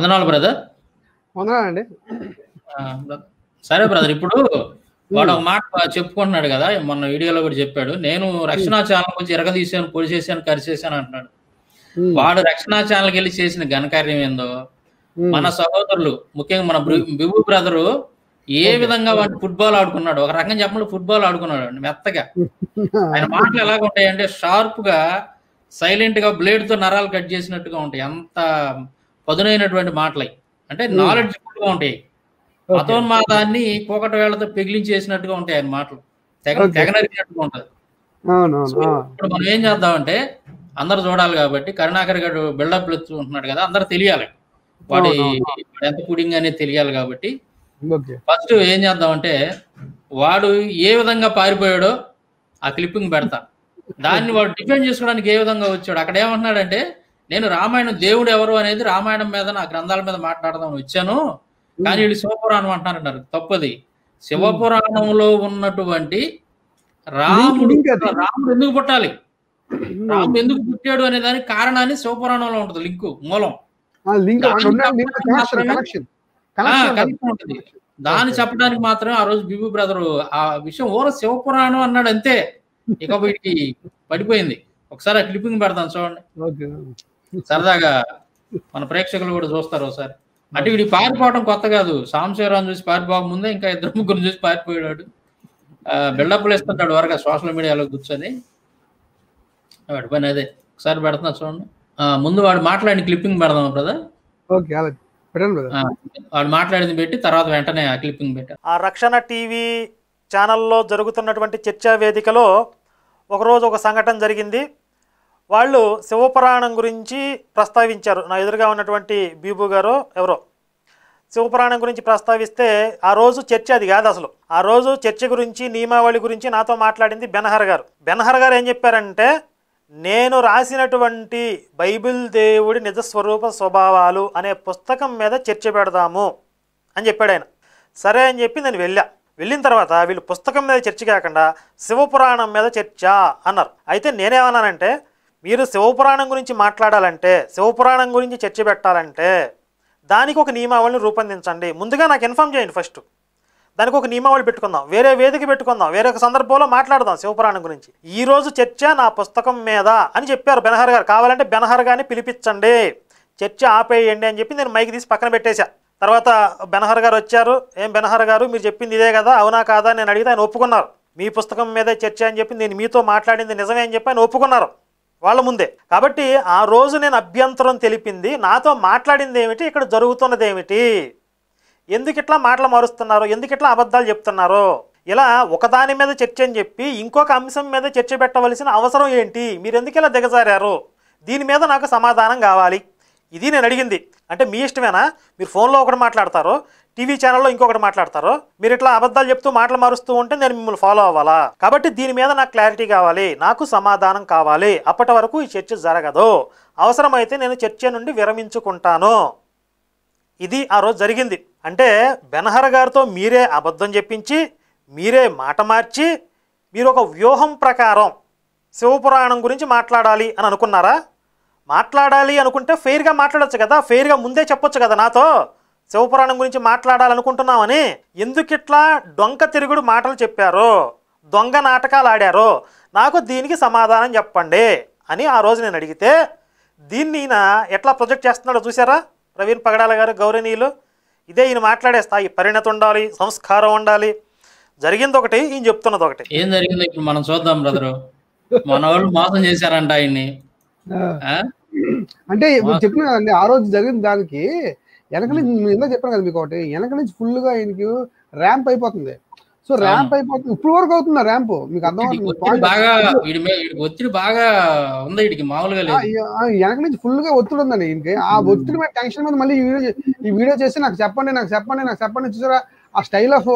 వందనాలు బ్రదర్ వందనాలండి సరే బ్రదర్ ఇప్పుడు వాడు ఒక మాట చెప్పుకుంటున్నాడు కదా మొన్న వీడియోలో కూడా చెప్పాడు నేను రక్షణ ఛానల్ గురించి ఎరగదీశాను పొడి చేశాను కరిచేశాను అంటున్నాడు ఉమ్, వాడు రక్షణ ఛానల్కి వెళ్ళి చేసిన ఘనకార్యం ఏందో ఉమ్, మన సహోదరులు ముఖ్యంగా మన బ్రి- బిబు బ్రదరు ఏ విధంగా వాడు ఫుట్బాల్ ఆడుకున్నాడు ఒక రకంగా చెప్పండి ఫుట్బాల్ ఆడుకున్నాడు అండి మెత్తగా ఆయన మాటలు ఎలాగ ఉంటాయంటే షార్ప్ గా సైలెంట్ గా బ్లేడ్ తో నరాలు కట్ చేసినట్టుగా ఉంటాయి అంత పదునైనటువంటి మాటలు అయి. అంటే నాలెడ్జ్ గా ఉంటాయి ఓకే. మతోన్మాదాన్ని పోకట వేళ్లతో పెగిలించేసినట్టుగా ఉంటాయి ఆయన మాటలు తెగ Okay. తెగనరికినట్టుగా ఉంటది అవునవును ఆ, ఇప్పుడు మనం ఏం చేద్దామంటే అందరు చూడాలి కాబట్టి కరుణాకర్ గారు బిల్డప్ ఉంటున్నాడు కదా అందరు తెలియాలి వాడి అవును, వాడు ఎంత పుడింగ్ అనేది తెలియాలి కాబట్టి ఓకే ఫస్ట్ ఏం చేద్దామంటే వాడు ఏ విధంగా పారిపోయాడో ఆ క్లిప్పింగ్ పెడతా దాన్ని వాడు డిఫెండ్ చేసుకోవడానికి ఏ విధంగా వచ్చాడు అక్కడ ఏమంటున్నాడంటే నేను రామాయణం దేవుడు ఎవరు అనేది రామాయణం మీద నా గ్రంథాల మీద మాట్లాడదాం వచ్చాను కానీ వీళ్ళు శివపురాణం అంటున్నారంటారు తప్పది శివపురాణంలో ఉన్నటువంటి రాముడు లింక్ అది. రాముడు ఎందుకు పుట్టాలి రాముడు ఎందుకు పుట్టాడు అనే దానికి కారణాన్ని శివపురాణంలో ఉంటుంది లింకు మూలం ఆ, లింక్ దాని కనెక్షన్ మాత్రమే- కనెక్షన్ ఆ, కనెక్షన్ కలిసి ఉంటుంది దాన్ని చెప్పడానికి మాత్రం ఆ రోజు బిబు బ్రదర్ ఆ విషయం ఓర శివపురాణం అన్నాడు అంతే ఇక వీడికి పడిపోయింది ఒకసారి ఆ క్లిప్పింగ్ పెడతాను చూడండి ఓకే సరదాగా మన ప్రేక్షకులు కూడా చూస్తారు ఒకసారి అంటే వీడి పారిపోవడం కొత్త కాదు సాంశివరావు చూసి పారిపోక ముందే ఇంకా ఇద్దరు ముగ్గురు చూసి పారిపోయాడు బిల్డప్లు ఇస్తుంటాడు వరకు సోషల్ మీడియాలో కూర్చొని వాడి పని అదే ఒకసారి పెడుతున్నా చూడండి ఆ, ముందు వాడు మాట్లాడిన క్లిప్పింగ్ పెడదాం బ్రదర్ ఓకే అలా పెట్టండి బ్రదర్ వాడు మాట్లాడింది పెట్టి తర్వాత వెంటనే ఆ క్లిప్పింగ్ పెట్టారు ఆ రక్షణ టీవీ ఛానల్లో జరుగుతున్నటువంటి చర్చా వేదికలో ఒకరోజు ఒక సంఘటన జరిగింది వాళ్ళు శివపురాణం గురించి ప్రస్తావించారు నా ఎదురుగా ఉన్నటువంటి బీబు గారు ఎవరో శివపురాణం గురించి ప్రస్తావిస్తే ఆ రోజు చర్చ అది కాదు అసలు ఆ రోజు చర్చ గురించి నియమావళి గురించి నాతో మాట్లాడింది బెనహర్ గారు బెనహర్ గారు ఏం చెప్పారంటే నేను రాసినటువంటి బైబిల్ దేవుడి నిజస్వరూప స్వభావాలు అనే పుస్తకం మీద చర్చ పెడదాము అని చెప్పాడు ఆయన సరే అని చెప్పి నేను వెళ్ళా వెళ్ళిన తర్వాత వీళ్ళు పుస్తకం మీద చర్చ కాకుండా శివపురాణం మీద చర్చ అన్నారు అయితే నేనేమన్నానంటే మీరు శివపురాణం గురించి మాట్లాడాలంటే శివపురాణం గురించి చర్చ పెట్టాలంటే దానికి ఒక నియమావళిని రూపొందించండి ముందుగా నాకు ఇన్ఫామ్ చేయండి ఫస్ట్ దానికి ఒక నియమావళి పెట్టుకుందాం వేరే వేదిక పెట్టుకుందాం వేరే ఒక సందర్భంలో మాట్లాడదాం శివపురాణం గురించి ఈ రోజు చర్చ నా పుస్తకం మీద అని చెప్పారు బెనహర్ గారు కావాలంటే బెనహర్ గారిని పిలిపించండి చర్చ ఆపేయండి అని చెప్పి నేను మైక్ తీసి పక్కన పెట్టేశా తర్వాత బెనహర్ గారు వచ్చారు ఏం బెనహర్ గారు మీరు చెప్పింది ఇదే కదా అవునా కాదా అని నేను అడిగితే ఆయన ఒప్పుకున్నారు మీ పుస్తకం మీదే చర్చ అని చెప్పి నేను మీతో మాట్లాడింది నిజమే అని చెప్పి ఆయన ఒప్పుకున్నారు వాళ్ళ ముందే కాబట్టి ఆ రోజు నేను అభ్యంతరం తెలిపింది నాతో మాట్లాడింది ఏమిటి ఇక్కడ జరుగుతున్నది ఏమిటి ఎందుకు ఇట్లా మాటలు మారుస్తున్నారు ఎందుకు ఇట్లా అబద్ధాలు చెప్తున్నారు ఇలా ఒకదాని మీద చర్చ అని చెప్పి ఇంకొక అంశం మీద చర్చ పెట్టవలసిన అవసరం ఏంటి మీరు ఎందుకు ఇలా దిగజారారు దీని మీద నాకు సమాధానం కావాలి ఇది నేను అడిగింది అంటే మీ ఇష్టమేనా మీరు ఫోన్లో ఒకటి మాట్లాడతారు టీవీ ఛానల్లో ఇంకొకటి మాట్లాడతారు మీరు ఇట్లా అబద్ధాలు చెప్తూ మాటలు మారుస్తూ ఉంటే నేను మిమ్మల్ని ఫాలో అవ్వాలా కాబట్టి దీని మీద నాకు క్లారిటీ కావాలి నాకు సమాధానం కావాలి అప్పటి వరకు ఈ చర్చ జరగదు అవసరమైతే నేను చర్చ నుండి విరమించుకుంటాను ఇది ఆ రోజు జరిగింది అంటే బెనహర్ గారితో మీరే అబద్ధం చెప్పించి మీరే మాట మార్చి మీరు ఒక వ్యూహం ప్రకారం శివపురాణం గురించి మాట్లాడాలి అని అనుకున్నారా మాట్లాడాలి అనుకుంటే ఫెయిర్గా మాట్లాడొచ్చు కదా ఫెయిర్గా ముందే చెప్పొచ్చు కదా నాతో శివపురాణం గురించి మాట్లాడాలనుకుంటున్నామని ఎందుకు ఇట్లా డొంక తిరుగుడు మాటలు చెప్పారు దొంగ నాటకాలు ఆడారు నాకు దీనికి సమాధానం చెప్పండి అని ఆ రోజు నేను అడిగితే దీన్ని ఈయన ఎట్లా ప్రొజెక్ట్ చేస్తున్నాడో చూసారా ప్రవీణ్ పగడాల గారు గౌరవనీయులు ఇదే ఈయన మాట్లాడే స్థాయి పరిణతి ఉండాలి సంస్కారం ఉండాలి జరిగింది ఒకటి ఈయన చెప్తున్నది ఒకటి ఏం జరిగిందో ఇప్పుడు మనం చూద్దాం బ్రదరు మన వాళ్ళు మోసం చేశారంట ఆయన్ని ఆ? అంటే ఇప్పుడు చెప్పిన కదండి ఆ రోజు జరిగిన దానికి వెనక నుంచి నేను ఇందాక చెప్పాను కదా మీకు ఒకటి వెనక నుంచి ఫుల్ గా ఆయనకి ర్యాంప్ అయిపోతుంది సో ర్యాంప్ అయిపోతుంది ఇప్పుడు వరకు అవుతుంది ర్యాంప్ మీకు అర్థం వీడికి అవుతుంది ఒత్తిడి బాగా వీడి మీద వీడికి ఒత్తిడి బాగా ఉంది వీడికి మామూలుగా లేదు వెనక నుంచి ఫుల్ గా ఒత్తిడి ఉందండి ఈయనకి ఆ ఒత్తిడి మీద టెన్షన్ మీద మళ్ళీ ఈ వీడియో ఈ వీడియో చేసి నాకు చెప్పండి నాకు చెప్పండి నాకు చెప్పండి చూసారా ఆ స్టైల్ ఆఫ్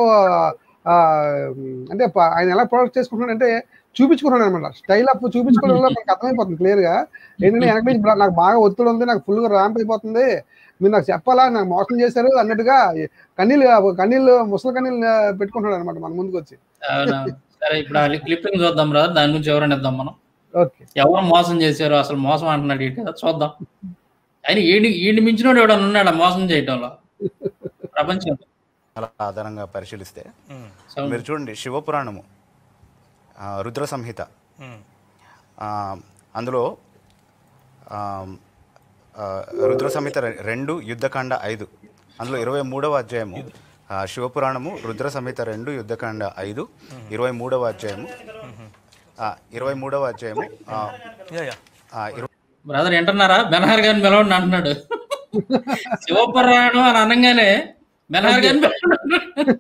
అంటే ప- ఆయన ఎలా ప్రొడక్ట్ చేసుకుంటున్నాడు అంటే చూపించుకున్నాడు అనమాట స్టైల్ ఆఫ్ చూపించుకోవడం వల్ల మనకు అర్థమైపోతుంది క్లియర్ గా ఏంటంటే వెనక నుంచి బా- నాకు బాగా ఒత్తిడి ఉంది నాకు ఫుల్ గా ర్యాంప్ అయిపోతుంది మీరు నాకు చెప్పాలా నాకు మోసం చేశారు అన్నట్టుగా కన్నీళ్ళు కన్నీళ్ళు ముసలి కన్నీళ్ళు పెట్టుకుంటున్నాడు అనమాట మన ముందుకు వచ్చి అవునా సరే ఇప్పుడు ఆ క్లిప్పింగ్ చూద్దాం బ్రదర్ దాని గురించి వివరణ ఇద్దాం మనం ఓకే ఎవరు మోసం చేశారు అసలు మోసం అంటున్నాడు ఇటు కదా చూద్దాం ఆయన ఈడి ఈడిని మించినోడు ఎవడన్నా ఉన్నాడా మోసం చేయటంలో ప్రపంచం అలా ఆధారంగా పరిశీలిస్తే ఉమ్, సో మీరు చూడండి శివపురాణము ఆ, రుద్ర సంహిత ఉమ్, ఆ, అందులో ఆ, ఆ, రుద్ర సంహిత రె- రెండు యుద్ధకాండ ఐదు అందులో ఇరవై మూడవ అధ్యాయము ఆ, శివపురాణము రుద్ర సంహిత రెండు యుద్ధకాండ ఐదు ఇరవై మూడవ అధ్యాయము ఆ, ఇరవై మూడవ అధ్యాయము ఆ, యా, యా. ఆ, ఇరవై బ్రదర్ వింటున్నారా బెనహార్ గారిని పిలవండి అంటున్నాడు శివపురాణం అని అనగానే బెనహార్ గారిని పిలవండి.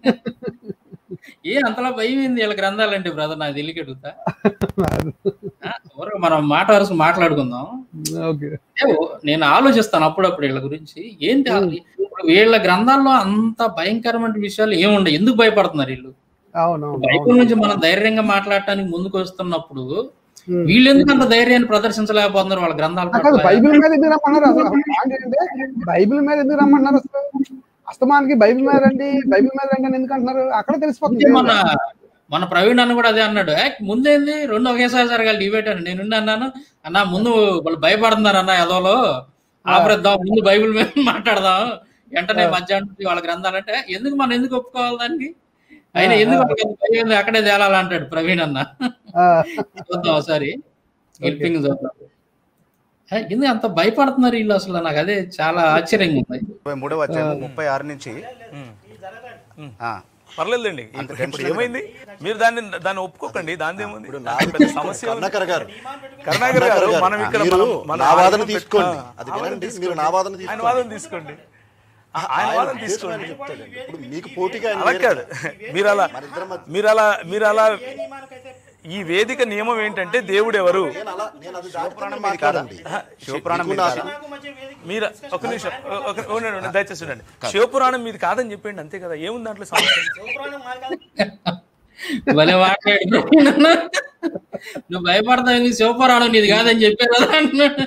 ఏ అంతలా భయం ఏంది వీళ్ళ గ్రంథాలంటే బ్రదర్ నాకు తెలియక అడుగుతా ఆ, ఊరక మనం మాట వరుస మాట్లాడుకుందాం ఓకే ఏ ఓ- నేను ఆలోచిస్తాను అప్పుడప్పుడు వీళ్ళ గురించి ఏంటి ఆ- ఇప్పుడు వీళ్ళ గ్రంథాల్లో అంత భయంకరమైన విషయాలు ఏముండవు ఎందుకు భయపడుతున్నారు వీళ్ళు అవునవును బైబిల్ నుంచి మనం ధైర్యంగా మాట్లాడటానికి ముందుకు వస్తున్నప్పుడు ఉమ్. వీళ్ళు ఎందుకు అంత ధైర్యాన్ని ప్రదర్శించలేకపోతున్నారు వాళ్ళ గ్రంథాల అసలు పట్ల బైబిల్ మీద ఎందుకు రమ్మన్నారు అసలు పాయింట్ ఏంటంటే బైబిల్ మీద ఎందుకు రమ్మన్నారు అసలు అస్తమానికి బైబిల్ మీద రండి బైబిల్ మీద రండి అని ఎందుకు అంటున్నారు అక్కడ తెలిసిపోతుంది అంటే మన మన ప్రవీణ్ అన్న కూడా అదే అన్నాడు "ఏ, ముందేంది రెండు ఒకేసారి జరగాలి డిబేట్ అని నేను అన్నాను అన్న ముందు వాళ్ళు భయపడుతున్నారు అన్న ఎదవలో ఆపరేద్దాం ముందు బైబిల్ మీద మాట్లాడదాం వెంటనే మధ్యాహ్నం నుంచి వాళ్ళ గ్రంథాలు అంటే ఎందుకు మనం ఎందుకు ఒప్పుకోవాలి దానికి ఆయన ఎందుకు వాళ్ళకి అంత భయం ఉంది? అక్కడే తేలాలంటాడు ప్రవీణ్ అన్న ఆ, చూద్దాం ఒకసారి హెల్పింగ్ చూద్దాం ఏ, ఎందుకు అంత భయపడుతున్నారు వీళ్ళు అసలు నాకు అదే చాలా ఆశ్చర్యంగా ఉంది ఇరవై మూడవ అధ్యాయము ముప్పై ఆరు నుంచి ఉమ్. ఆ, పర్లేదులేండి ఇప్పుడు ఇప్పుడు ఏమైంది మీరు దాన్ని దాన్ని ఒప్పుకోకండి దాని ఏముంది ఇప్పుడు నా పెద్ద సమస్య ఉంది. కరుణాకర్ గారు కరుణాకర్ గారు మనం ఇక్కడ మీరు మనం- మన నా వాదన ఆలోచన తీసుకోండి పెట్ట- అది ఆ, వినండి మీరు నా వాదన ఆయన తీసుకోండి వాదన తీసుకోండి ఆ, ఆయన వాదన తీసుకోండి ఆయన చెప్తాడండి ఇప్పుడు మీకు పోటీగా ఆయన అలా లేరు కాదు కదా. మీరు అలా మరిద్దరం మధ్య- మీరు అలా మీరు అలా ఈ వేదిక నియమం ఏంటంటే దేవుడు ఎవరు నేను అలా నేను అది దాటుతానని మీది కాదా మాట్లాడండి శివపురాణం మీది మీకు కాదా మీరు ఒక నిమిషం ఒక ఉండండి, ఉండండి, దయచేసి ఉండండి శివపురాణం మీది కాదని చెప్పండి అంతే కదా ఏముంది దాంట్లో సమస్య భలే మాట్లాడు ప్రవీణ్ అన్న. నువ్వు భయపడతావు శివపురాణం నీది కాదని చెప్పారు కదా అంటున్నాడు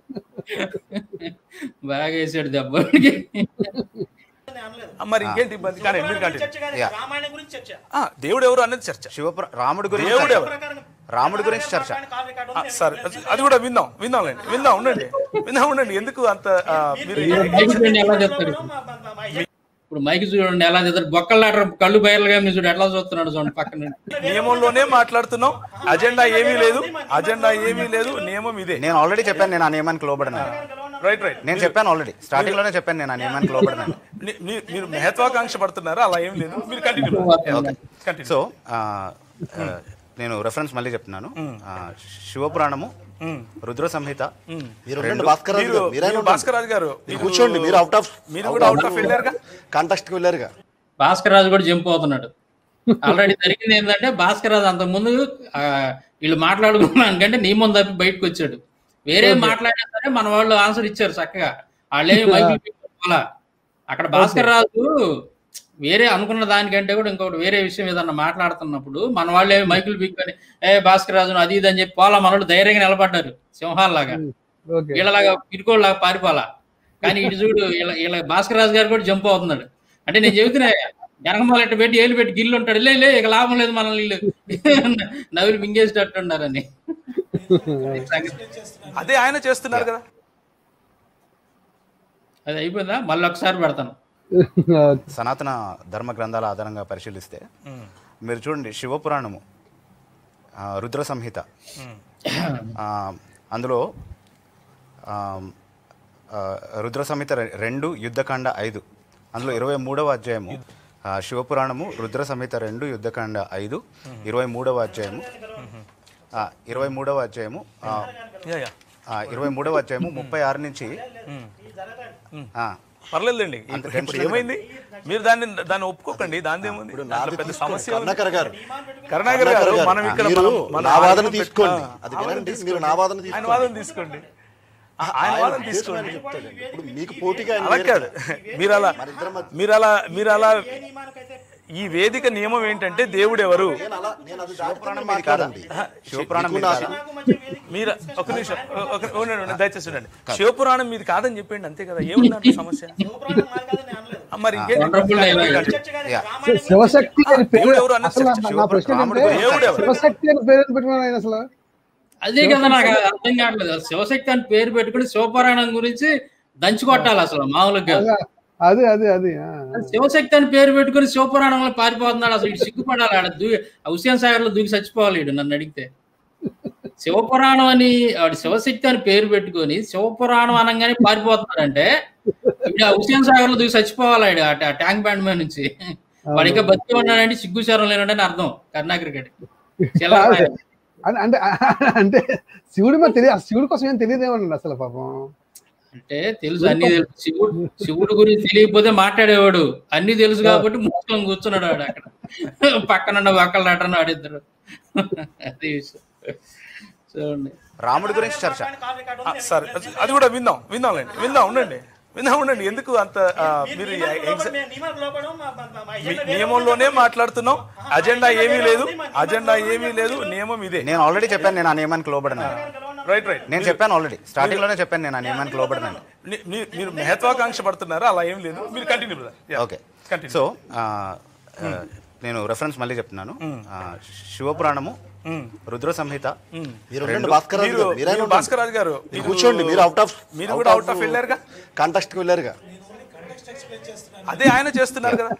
బాగా వేసాడు దెబ్బకి ఆ, మరి ఇంకేంటి ఇబ్బంది కానీ మీరు కంటిన్యూ. యా. రామాయణం గురించి చర్చ ఆ, దేవుడు ఎవరు అన్నది చర్చ శివపుర రాముడి గురించి దేవుడు చర్చ. ఎవరు రాముడి గురించి చర్చ కాల్ రికార్డు ఆ, సరే అది- అది కూడా విందాం విందాంలేండి విందాం ఉండండి విందాం ఉండండి ఎందుకు అంత ఆ, మీరు మైక్ చూడండి ఎలా చెప్తాడు ఇప్పుడు మైక్ చూడండి ఎలా చెప్తాడు బొక్కలు కళ్ళు బయర్లుగా చూడు ఎట్లా చూస్తున్నాడు చూడండి పక్కన నియమంలోనే మాట్లాడుతున్నాం అజెండా ఏమీ లేదు అజెండా ఏమీ లేదు నియమం ఇదే నేను ఆల్రెడీ చెప్పాను నేను ఆ నియమానికి లోబడినాను రైట్ రైట్ నేను చెప్పాను ఆల్రెడీ స్టార్టింగ్ లోనే చెప్పాను నేను ఆ నియమానికి లోబడినాను ని- మీ- మీరు మహత్వాకాంక్ష పడుతున్నారా అలా ఏం లేదు మీరు కంటిన్యూ కంటిన్యూ సో ఆ, ఆ, నేను రెఫరెన్స్ మళ్ళీ చెప్తున్నాను ఆ, శివపురాణము రుద్ర సంహిత మీరు ఉండండి భాస్కర్ రాజు మీరు గారు మీరైనా మీరు భాస్కర్ రాజు గారు మీరు కూర్చోండి మీరు అవుట్ ఆఫ్ మీరు కూడా అవుట్ ఆఫ్ వెళ్ళారుగా కాంటాక్ట్ కి వెళ్ళారుగా భాస్కర్ రాజు కూడా జంప్ అవుతున్నాడు ఆల్రెడీ జరిగింది ఏంటంటే భాస్కర్ రాజు అంత ముందు వీళ్ళు మాట్లాడుకున్నానికంటే నీ ముందు తప్పి బయటకు వచ్చాడు వేరే మాట్లాడినా సరే మన వాళ్ళు ఆన్సర్ ఇచ్చారు చక్కగా వాళ్ళేమి మైకులు పెట్టుకోవాలా అక్కడ భాస్కర్ రాజు వేరే అనుకున్న దానికంటే కూడా ఇంకొకటి వేరే విషయం ఏదన్నా మాట్లాడుతున్నప్పుడు మన వాళ్ళు ఏమి మైకులు పీక్కొని ఏ భాస్కర్ రాజు అది ఇది అని చెప్పి పోలా మన వాళ్ళు ధైర్యంగా నిలబడ్డారు సింహాల్లాగా ఓకే వీళ్ళలాగా పిరుకోళ్ళలాగా పారిపోవాలా కానీ ఇటు చూడు వీళ్ళ వీళ్ళ భాస్కర్ రాజు గారు కూడా జంప్ అవుతున్నాడు అంటే నేను చెబుతున్నా జనగమాల ఇట్ట పెట్టి ఏలు పెట్టి గిల్లు ఉంటాడు లే లే ఇక లాభం లేదు మనల్ని వీళ్ళు నవ్వులు మింగేసేటట్టున్నారని అదే ఆయన చేస్తున్నారు కదా అది అయిపోయిందా మళ్ళీ ఒకసారి పెడతాను సనాతన ధర్మ గ్రంథాల ఆధారంగా పరిశీలిస్తే మీరు చూడండి శివపురాణము ఆ, రుద్ర సంహిత ఆ, అందులో ఆ, ఆ, రుద్ర సంహిత రె- రెండు యుద్ధకాండ ఐదు అందులో ఇరవై మూడవ అధ్యాయము ఆ, శివపురాణము రుద్ర సంహిత రెండు యుద్ధకాండ ఐదు ఇరవై మూడవ అధ్యాయము ఆ, ఇరవై మూడవ అధ్యాయము ఆ, యా యా ఆ, ఇరవై మూడవ అధ్యాయము ముప్పై ఆరు నుంచి ఆ, పర్లేదులేండి ఇప్పుడు ఇప్పుడు ఏమైంది మీరు దాన్ని దాన్ని ఒప్పుకోకండి దాని ఏముంది ఇప్పుడు దాంట్లో నాది పెద్ద తీసుకోండి. సమస్య ఉంది. కరుణాకర్ గారు కరుణాకర్ గారు కరుణాకర్ మనం ఇక్కడ మీరు మనం- మన నా వాదన ఆలోచన తీసుకోండి పెట్ట- అది ఆ, వినండి తీసుకోండి. మీరు నా వాదన ఆయన తీసుకోండి వాదన తీసుకోండి ఆ, ఆయన వాదన తీసుకోండి ఆయన చెప్తాడండి ఇప్పుడు మీకు పోటీగా ఆయన అలా లేరు కాదు కదా. మీరు అలా మరిద్దరం మధ్య- మీరు అలా మీరు అలా ఈ వేదిక నియమం ఏంటంటే దేవుడు ఎవరు నేను అలా నేను అది దాటుతానని మీది కాదా మాట్లాడండి శివపురాణం మీకు మీది నా- కాదా మీరు ఒక నిమిషం ఒక ఉండండి, ఉండండి, దయచేసి ఉండండి శివపురాణం మీది కాదని చెప్పండి అంతే కదా ఏముంది దాంట్లో సమస్య ఆ, మరి ఇంకేంటి వండర్ఫుల్ డైలాగ్ యా. శివశక్తి అని పేరు దేవుడు ఎవరు అన్నది అసలు చర్చ. నా- నా ప్రశ్న రాముడు ఏంటంటే దేవుడు ఎవరు? శివశక్తి అని పేరు పెట్టుకున్నాను ఆయన అసలు అదే కదా నాకు అర్థం కావట్లేదు శివశక్తి అని పేరు పెట్టుకుని శివపురాణం గురించి దంచి కొట్టాలి అసలు మామూలుగా కాదు. అదే అదే అదే ఆ, ఆ. శివశక్తి అని పేరు పెట్టుకుని శివపురాణంలో పారిపోతున్నాడు అసలు ఇటు సిగ్గుపడాలి ఆడ దూ హుసేన్ సాగర్ లో దూకి చచ్చిపోవాలి ఈడు నన్ను అడిగితే శివపురాణం అని ఆడు శివశక్తి అని పేరు పెట్టుకొని శివపురాణం అనగానే పారిపోతున్నాడంటే ఇప్పుడు ఆ హుసేన్ సాగర్ లో దూకి చచ్చిపోవాలి ఆడు ఆ ఆ ట్యాంక్ బ్యాండ్ మీద నుంచి వాడు ఇంకా బతికి ఉన్నాడంటే సిగ్గు శరం లేనంటే అర్థం కర్ణాకర్ గడి అదే. అంటే అంటే అంటే శివుడి మీద తెలియదు శివుడి కోసం ఏం తెలియదేమోనండి అసలు పాపం అంటే తెలుసు అన్ని తెలుసు శివుడు శివుడు గురించి తెలియకపోతే మాట్లాడేవాడు అన్ని తెలుసు కాబట్టి మూసుకొని కూర్చున్నాడు వాడు అక్కడ పక్కన ఒక్కళ్ళు అటను ఆడిద్దరు అది విషయం చూడండి రాముడి గురించి చర్చ ఆ, సరే అది- అది కూడా విందాం విందాంలేండి విందాం ఉండండి విందాం ఉండండి ఎందుకు అంత ఆ, మీరు ఎగ్జా- మీ- నియమంలోనే మాట్లాడుతున్నాం అజెండా ఏమీ లేదు అజెండా ఏమీ లేదు నియమం ఇదే నేను ఆల్రెడీ చెప్పాను నేను ఆ నియమానికి లోబడినాను రైట్ రైట్ నేను చెప్పాను ఆల్రెడీ స్టార్టింగ్ లోనే చెప్పాను నేను ఆ నియమానికి లోబడినాను ని- మీ- మీరు మహత్వాకాంక్ష పడుతున్నారా అలా ఏం లేదు మీరు కంటిన్యూ ఓకే కంటిన్యూ సో ఆ, ఆ, నేను రెఫరెన్స్ మళ్ళీ చెప్తున్నాను ఆ, శివపురాణము రుద్ర సంహిత మీరు ఉండండి భాస్కర్ రాజు మీరు గారు మీరైనా మీరు ఉండండి. భాస్కర్ రాజు గారు మీరు కూర్చోండి మీరు అవుట్ ఆఫ్ మీరు కూడా అవుట్ ఆఫ్ వెళ్ళారుగా కాంటెక్స్ట్ కి వెళ్ళారుగా అదే ఆయన చేస్తున్నారు కదా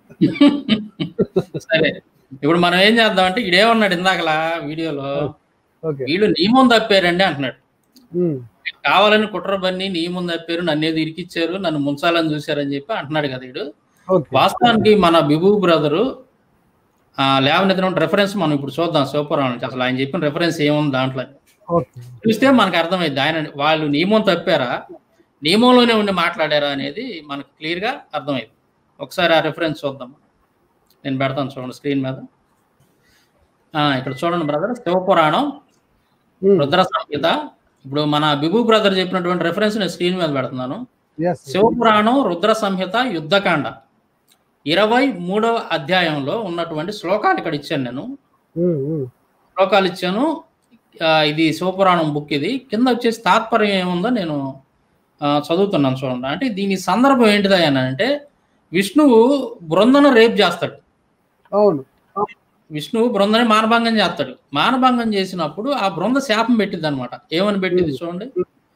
సరే ఇప్పుడు మనం ఏం చేద్దాం అంటే ఇడేమన్నాడు ఇందాకలా వీడియోలో ఓకే వీళ్ళు నియమం తప్పారండి అంటున్నాడు ఉమ్, కావాలని కుట్ర బన్ని నియమం తప్పారు నన్ను ఏదో ఇరికిచ్చారు నన్ను ముంచాలని చూశారని చెప్పి అంటున్నాడు కదా వీడు ఓకే వాస్తవానికి మన బిబు బ్రదరు లేవనెత్తిన రెఫరెన్స్ మనం ఇప్పుడు చూద్దాం శివపురాణం నుంచి అసలు ఆయన చెప్పిన రెఫరెన్స్ ఏముంది దాంట్లో ఓకే చూస్తే మనకు అర్థమైంది ఆయన వాళ్ళు నియమం తప్పారా నియమంలోనే ఉండి మాట్లాడారా అనేది మనకు క్లియర్ గా అర్థమైంది ఒకసారి ఆ రెఫరెన్స్ చూద్దాం నేను పెడతాను చూడండి స్క్రీన్ మీద ఆ, ఇక్కడ చూడండి బ్రదర్ శివపురాణం ఉమ్, రుద్ర సంహిత ఇప్పుడు మన బిబు బ్రదర్ చెప్పినటువంటి రెఫరెన్స్ నేను స్క్రీన్ మీద పెడుతున్నాను yes, శివపురాణం రుద్ర సంహిత యుద్ధకాండ ఇరవై మూడవ అధ్యాయంలో ఉన్నటువంటి శ్లోకాలు ఇక్కడ ఇచ్చాను నేను ఉమ్, ఉమ్, శ్లోకాలు ఇచ్చాను ఆ, ఇది శివపురాణం బుక్ ఇది కింద వచ్చేసి తాత్పర్యం ఏముందో నేను ఆ, చదువుతున్నాను చూడండి అంటే దీని సందర్భం ఏంటిదా అని అంటే విష్ణువు బృందను రేప్ చేస్తాడు అవును విష్ణువు బృందని మానభంగం చేస్తాడు మానభంగం చేసినప్పుడు ఆ బృంద శాపం పెట్టింది అనమాట ఏమని పెట్టింది చూడండి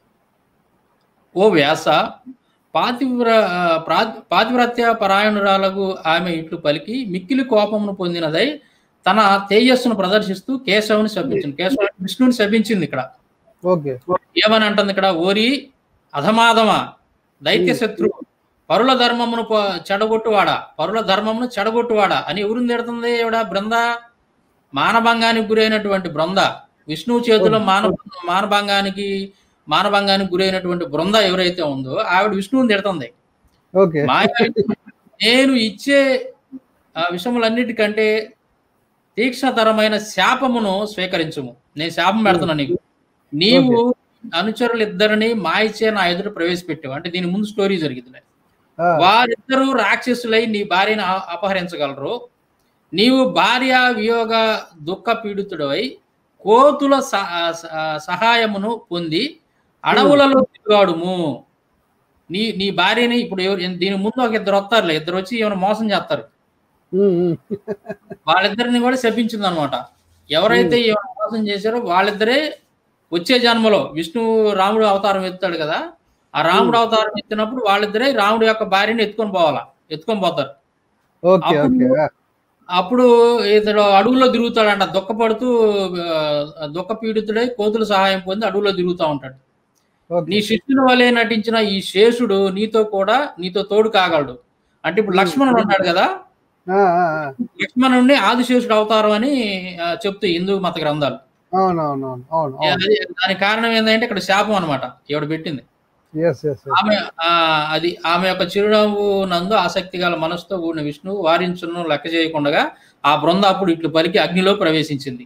ఓ వ్యాస పాతివ్ర ప్రా- పాతివ్రత్య పరాయణురాలకు ఆమె ఇట్లు పలికి మిక్కిలి కోపమును పొందినదై తన తేజస్సును ప్రదర్శిస్తూ కేశవుని శపించింది కేశవ విష్ణువుని శపించింది ఇక్కడ ఓకే ఏమని అంటుంది ఇక్కడ ఓరి అధమాధమా దైత్య శత్రు పరుల ధర్మమును ప- చెడగొట్టువాడా పరుల ధర్మమును చెడగొట్టువాడా అని ఎవరిని తిడుతుంది ఈవిడ బృంద మానభంగానికి గురైనటువంటి బృంద విష్ణువు చేతిలో మాన మానభంగానికి మానభంగానికి గురైనటువంటి బృంద ఎవరైతే ఉందో ఆవిడ విష్ణువుని తిడుతుంది ఓకే మాయ నేను ఇచ్చే ఆ విషయములన్నిటికంటే తీక్ష్ణతరమైన శాపమును స్వీకరించుము నేను శాపం పెడుతున్నా నీకు నీవు అనుచరులు ఇద్దరిని మాయిచే నా ఎదురు ప్రవేశపెట్టావు అంటే దీని ముందు స్టోరీ జరిగింది ఆ, వారిద్దరూ రాక్షసులై నీ భార్యను అ- అపహరించగలరు నీవు భార్య వియోగ దుఃఖ పీడితుడవై కోతుల స- స- సహాయమును పొంది అడవులలో తిరుగాడుము నీ నీ భార్యని ఇప్పుడు ఎవరు దీని ముందు ఒక ఇద్దరు వస్తారులే ఇద్దరు వచ్చి ఏమైనా మోసం చేస్తారు ఉమ్, ఉమ్, వాళ్ళిద్దరిని కూడా శపించింది అనమాట ఎవరైతే ఏమైనా మోసం చేశారో వాళ్ళిద్దరే వచ్చే జన్మలో విష్ణు రాముడు అవతారం ఎత్తాడు కదా ఆ రాముడు అవతారం ఎత్తినప్పుడు వాళ్ళిద్దరే రాముడు యొక్క భార్యని ఎత్తుకొని పోవాలా ఎత్తుకొని పోతారు ఓకే ఓకే అప్పుడు ఇతడు అడవుల్లో తిరుగుతాడంట దుఃఖపడుతూ ఆ, దుఃఖ పీడితుడై కోతుల సహాయం పొంది అడవుల్లో తిరుగుతూ ఉంటాడు ఓకే నీ శిష్యుని వలె నటించిన ఈ శేషుడు నీతో కూడా నీతో తోడు కాగలడు అంటే ఇప్పుడు లక్ష్మణుడు ఉన్నాడు కదా ఆ, ఆ, ఆ. లక్ష్మణుడిని ఆదిశేషుడు అవతారం అని ఆ, చెప్తాయి హిందూ మత గ్రంథాలు అవును అవును అవును అవును అవును అది దానికి కారణం ఏంటంటే ఇక్కడ శాపం అనమాట ఈవిడ పెట్టింది ఎస్ ఎస్ ఆమె ఆ, అది ఆమె యొక్క చిరునవ్వు నందు ఆసక్తి గల మనసుతో కూడిన విష్ణువు వారించును లెక్క చేయకుండా ఆ బృంద అప్పుడు ఇట్లు పలికి అగ్నిలో ప్రవేశించింది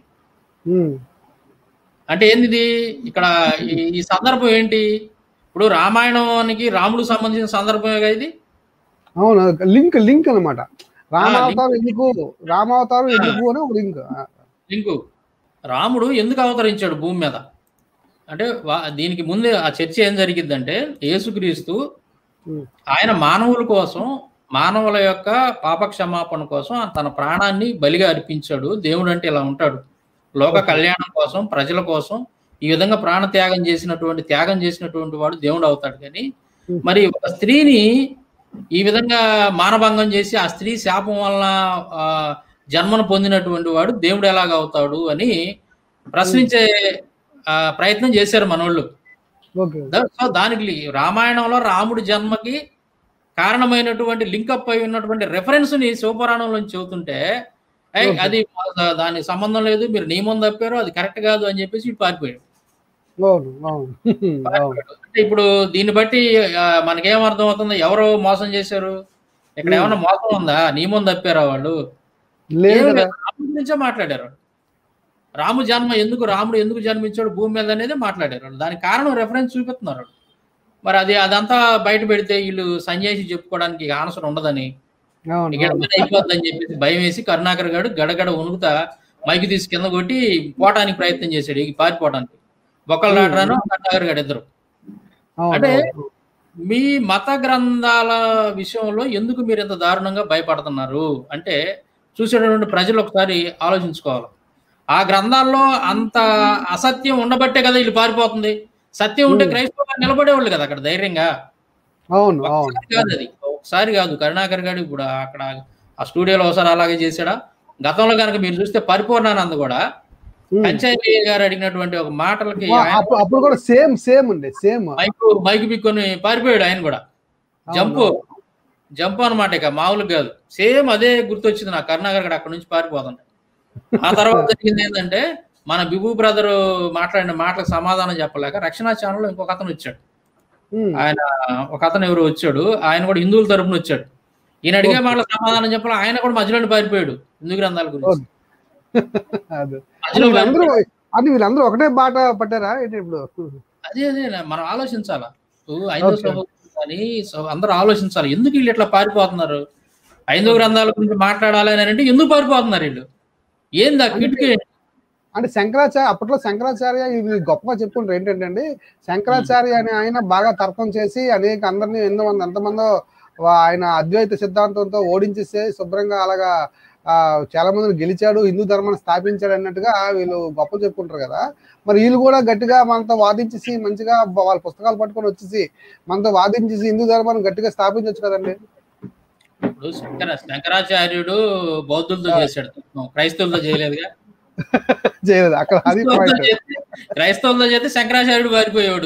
అంటే ఏంది ఇది? ఇక్కడ ఈ- ఈ సందర్భం ఏంటి ఇప్పుడు రామాయణానికి రాముడికి సంబంధించిన సందర్భమే కదా ఇది అవును లింక్ లింక్ అన్నమాట రామావతారం ఎందుకు రామావతారం ఎందుకు అని ఒక లింక్ లింకు రాముడు ఎందుకు అవతరించాడు భూమి మీద అంటే వా- దీనికి ముందే ఆ చర్చ ఏం జరిగిద్దంటే యేసుక్రీస్తు ఉమ్. ఆయన మానవుల కోసం మానవుల యొక్క పాప క్షమాపణ కోసం తన ప్రాణాన్ని బలిగా అర్పించాడు దేవుడు అంటే ఇలా ఉంటాడు లోక కళ్యాణం కోసం ప్రజల కోసం ఈ విధంగా ప్రాణ త్యాగం చేసినటువంటి త్యాగం చేసినటువంటి వాడు దేవుడు అవుతాడు కానీ మరి ఒక స్త్రీని ఈ విధంగా మానభంగం చేసి ఆ స్త్రీ శాపం వలన ఆ, జన్మను పొందినటువంటి వాడు దేవుడు ఎలాగ అవుతాడు అని ప్రశ్నించే ఆ, ప్రయత్నం చేశారు మనోళ్ళు ఓకే దా- సో దానికి లి- రామాయణంలో రాముడి జన్మకి కారణమైనటువంటి లింకప్ అయి ఉన్నటువంటి రెఫరెన్స్ ని శివపురాణంలో చెబుతుంటే "ఏయ్, Okay. అది మా- దానికి సంబంధం లేదు మీరు నియమం తప్పారు అది కరెక్ట్ కాదు అని చెప్పేసి ఇటు పారిపోయాడు అవును అవును అవును పారిపోయాడు. అంటే ఇప్పుడు దీన్ని బట్టి ఆ, మనకేం అర్థం అవుతుంది ఎవరు మోసం చేశారు ఇక్కడ ఏమైనా మోసం ఉందా నియమం తప్పారా వాళ్ళు లేదు ఏం కదా లేదు. రాముడి గురించే మాట్లాడారు వాళ్ళు. రాము జన్మ ఎందుకు రాముడు ఎందుకు జన్మించాడు భూమి మీద అనేది మాట్లాడారు వాళ్ళు. దానికి కారణం రెఫరెన్స్ చూపిస్తున్నారు వాళ్ళు. మరి అది అదంతా బయట పెడితే వీళ్ళు సన్యాసి చెప్పుకోవడానికి ఆన్సర్ ఉండదని అవును ఇక్కడ అవును. పని అయిపోద్దని చెప్పేసి భయం వేసి కరుణాకర్ గారు గడగడ ఉణుకుతా మైకి తీసి కింద కొట్టి పోవటానికి ప్రయత్నం చేశాడు ఈ పారిపోవడానికి బొక్కల రాటరాను కరుణాకర్ గారు ఇద్దరు అవును అంటే అవును. మీ మత గ్రంథాల విషయంలో ఎందుకు మీరు ఇంత దారుణంగా భయపడుతున్నారు అంటే చూసేటటువంటి ప్రజలు ఒకసారి ఆలోచించుకోవాలి ఆ గ్రంథాల్లో అంత అసత్యం ఉండబట్టే కదా వీళ్ళు పారిపోతుంది సత్యం ఉంటే క్రైస్తవులు నిలబడేవాళ్ళు కదా అక్కడ ధైర్యంగా అవును అవును ఒకసారి కాదు అది ఒకసారి కాదు కరుణాకర్ గారు ఇప్పుడు అక్కడ ఆ స్టూడియోలో ఒకసారి అలాగే చేశాడా గతంలో కనుక మీరు చూస్తే పరిపూర్ణానంద్ కూడా ఉమ్. పంచాయతీ గారు అడిగినటువంటి ఒక మాటలకి వా- ఆయన అప్పుడు అప్పుడు కూడా సేమ్ సేమ్ అండి సేమ్ మైక్ మైక్ పిక్కొని పారిపోయాడు ఆయన కూడా జంపు జంప్ అనమాట ఇక మామూలు కాదు సేమ్ అదే గుర్తొచ్చింది నాకు కరుణాకర్ గడ అక్కడ నుంచి పారిపోతుంటే ఆ తర్వాత జరిగింది ఏంటంటే మన బిబు బ్రదర్ మాట్లాడిన మాటలకు సమాధానం చెప్పలేక రక్షణ ఛానల్లో ఇంకొక అతను వచ్చాడు ఆయన ఒక అతను ఎవరు వచ్చాడు ఆయన కూడా హిందువుల తరపున వచ్చాడు ఈయన అడిగే మాటలకు సమాధానం చెప్పాలి ఆయన కూడా మధ్యలో పారిపోయాడు హిందూ గ్రంథాల గురించి అదే మధ్యలో వీళ్ళందరూ అంటే వీళ్ళందరూ ఒకటే బాట పట్టారా ఏంటి ఇప్పుడు అదే అదే మనం ఆలోచించాలా ఇప్పుడు ఐదవ సహోదరులు కానీ సో- అందరూ ఆలోచించాలి ఎందుకు వీళ్ళు ఇట్లా పారిపోతున్నారు ఐదవ గ్రంథాల గురించి మాట్లాడాలి అని అంటే ఎందుకు పారిపోతున్నారు వీళ్ళు ఏంది ఆ కిటికీ అంటే శంకరాచార్య అప్పట్లో శంకరాచార్య ఇవి గొప్పగా చెప్పుకుంటారు ఏంటంటే అండి శంకరాచార్య అనే ఆయన బాగా తర్కం చేసి అనేక అందరినీ ఎన్నో మంది ఎంతమందో వా- ఆయన అద్వైత సిద్ధాంతంతో ఓడించేస్తే శుభ్రంగా అలాగా ఆ, చాలా మందిని గెలిచాడు హిందూ ధర్మాన్ని స్థాపించాడు అన్నట్టుగా వీళ్ళు గొప్ప చెప్పుకుంటారు కదా మరి వీళ్ళు కూడా గట్టిగా మనతో వాదించేసి మంచిగా బ- వాళ్ళ పుస్తకాలు పట్టుకొని వచ్చేసి మనతో వాదించేసి హిందూ ధర్మాన్ని గట్టిగా స్థాపించవచ్చు కదండి ఇప్పుడు శంకర శంకరాచార్యుడు బౌద్ధులతో చేశాడు క్రైస్తవులతో చేయలేదుగా చేయలేదు అక్కడ అది క్రైస్తవులతో పాయింట్ చేస్తే క్రైస్తవులతో చేస్తే శంకరాచార్యుడు పారిపోయేవాడు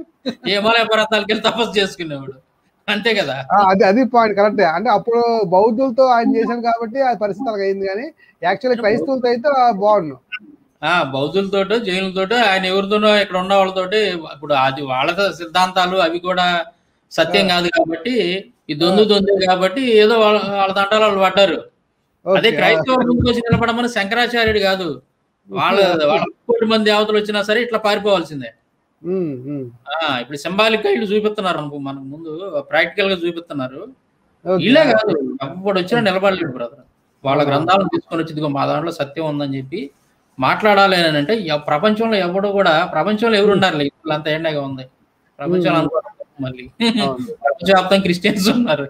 హిమాలయ పర్వతాలకు వెళ్ళి తపస్సు చేసుకునేవాడు అంతే కదా ఆ, అది అది పాయింట్ కరెక్టే అంటే అప్పుడు బౌద్ధులతో ఆయన చేశాడు కాబట్టి ఆ పరిస్థితి అలాగ అయింది కానీ యాక్చువల్లీ క్రైస్తవులతో అయితే ఆ, బాగుండు ఆ బౌద్ధులతోటో జైనులతోటో ఆయన ఎవరితోనో ఇక్కడ ఉన్న వాళ్ళతోటి ఇప్పుడు అది వాళ్ళ సిద్ధాంతాలు అవి కూడా సత్యం కాదు కాబట్టి ఈ దొందు దొందు కాబట్టి ఏదో వాళ్ళ వాళ్ళ దంటాలు వాళ్ళు పడ్డారు అదే ఓకే క్రైస్తవ ముందుకు వచ్చి నిలబడమని శంకరాచార్యుడు కాదు వాళ్ళ వాళ్ళ కోటి మంది అవతలు వచ్చినా సరే ఇట్లా పారిపోవాల్సిందే ఉమ్, ఉమ్. ఆ ఇప్పుడు సింబాలిక్ గా వీళ్ళు చూపిస్తున్నారు అనుకో మనకు ముందు ప్రాక్టికల్ గా చూపిస్తున్నారు ఓకే. వీళ్ళే కాదు అప్పుడు వచ్చినా నిలబడలేడు బ్రదర్ వాళ్ళ గ్రంథాలను తీసుకొని వచ్చి ఇదిగో మా దాంట్లో సత్యం ఉందని చెప్పి మాట్లాడాలి అని అంటే ఎవ- ప్రపంచంలో ఎవడు కూడా ప్రపంచంలో ఎవరు ఉన్నారు అంత ఎండగా ఉంది ప్రపంచంలో అనుకోవడం మళ్ళీ అవును. ప్రపంచవ్యాప్తం క్రిస్టియన్స్ ఉన్నారు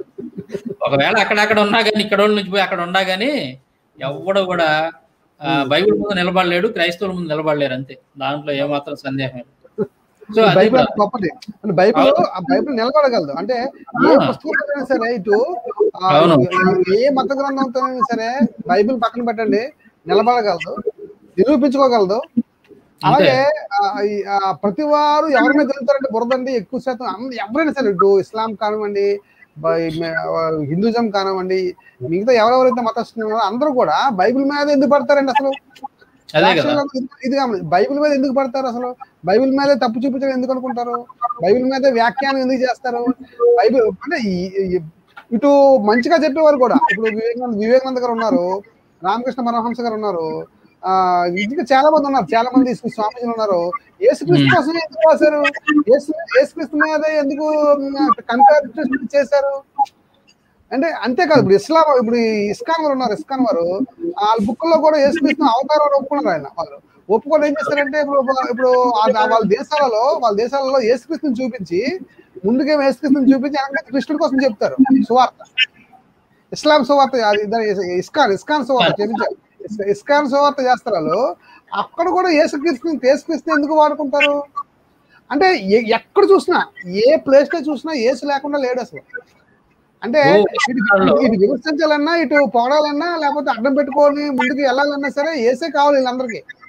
ఒకవేళ అక్కడక్కడ ఉన్నా కానీ ఇక్కడ వాళ్ళ నుంచి పోయి అక్కడ ఉన్నా కానీ ఎవడు కూడా ఆ, బైబిల్ ముందు నిలబడలేడు క్రైస్తవుల ముందు నిలబడలేరు అంతే దాంట్లో ఏమాత్రం సందేహం లేదు సో అది బైబిల్ అంత గొప్పది అంటే బైబిల్ ఆ బైబిల్ నిలబడగలదు అంటే ఏ ఆ. పుస్తకం సరే ఇటు ఆ, అవును. ఏ మత గ్రంథంతో సరే బైబిల్ పక్కన పెట్టండి నిలబడగలదు నిరూపించుకోగలదు అలాగే ఆ, ఈ, ఆ, ప్రతి వారు ఎవరి మీద వెళ్తారంటే బురదండి ఎక్కువ శాతం అంద- ఎవరైనా సరే ఇటు ఇస్లాం కానివ్వండి బై- మే- ఆ, హిందూజం కానివ్వండి మిగతా ఎవరెవరైతే మతస్థులు ఉన్నారో అందరూ కూడా బైబిల్ మీద ఎందుకు పడతారండి అసలు అదే కదా యాక్చువల్గా ఇది- ఇది గమని- బైబిల్ మీద ఎందుకు పడతారు అసలు బైబిల్ మీదే తప్పు చూపించడం ఎందుకు అనుకుంటారు బైబిల్ మీద వ్యాఖ్యానం ఎందుకు చేస్తారు బైబిల్ అంటే ఈ- ఈ- ఇటు మంచిగా చెప్పేవారు కూడా ఇప్పుడు వివేకానంద వివేకానంద గారు ఉన్నారు రామకృష్ణ పరమహంస గారు ఉన్నారు ఆ ఇంకా చాలా మంది ఉన్నారు చాలా మంది స్వామీజీలు ఉన్నారు యేసుక్రీస్తు కోసం ఎందుకు రాశారు యేసు యేసుక్రీస్తు మీద ఎందుకు కంపేర్ చేశారు అంటే అంతేకాదు ఇప్పుడు ఇస్లాం ఇప్పుడు ఈ ఇస్కాన్ వారు ఉన్నారు ఇస్కాన్ వారు వాళ్ళ బుక్ లో కూడా యేసుక్రీస్తు అవతారం ఒప్పుకున్నారు ఆయన వాళ్ళు ఒప్పుకొని ఏం చేస్తారంటే ఇప్పుడు ఇప్పుడు ఆ- వాళ్ళ దేశాలలో వాళ్ళ దేశాలలో యేసుక్రీస్తుని చూపించి ముందుకేమో యేసుక్రీస్తుని చూపించి వెనక కృష్ణుడి కోసం చెప్తారు సువార్త ఇస్లాం సువార్త అది దాని ఇస్కాన్ ఇస్కాన్ సువార్త క్షమించాలి ఇస్- ఇస్కాన్ సువార్త చేస్తారు వాళ్ళు అక్కడ కూడా యేసుక్రీస్తుని యేసుక్రీస్తుని ఎందుకు వాడుకుంటారు అంటే ఎ- ఎక్కడ చూసినా ఏ ప్లేస్ లో చూసినా ఏసు లేకుండా లేడు అసలు అంటే ఓ, ఇటు వాళ్ళు. ఇటు విమర్శించాలన్నా ఇటు పోడాలన్నా లేకపోతే అడ్డం పెట్టుకొని ముందుకు వెళ్ళాలన్నా సరే ఏసే కావాలి వీళ్ళందరికీ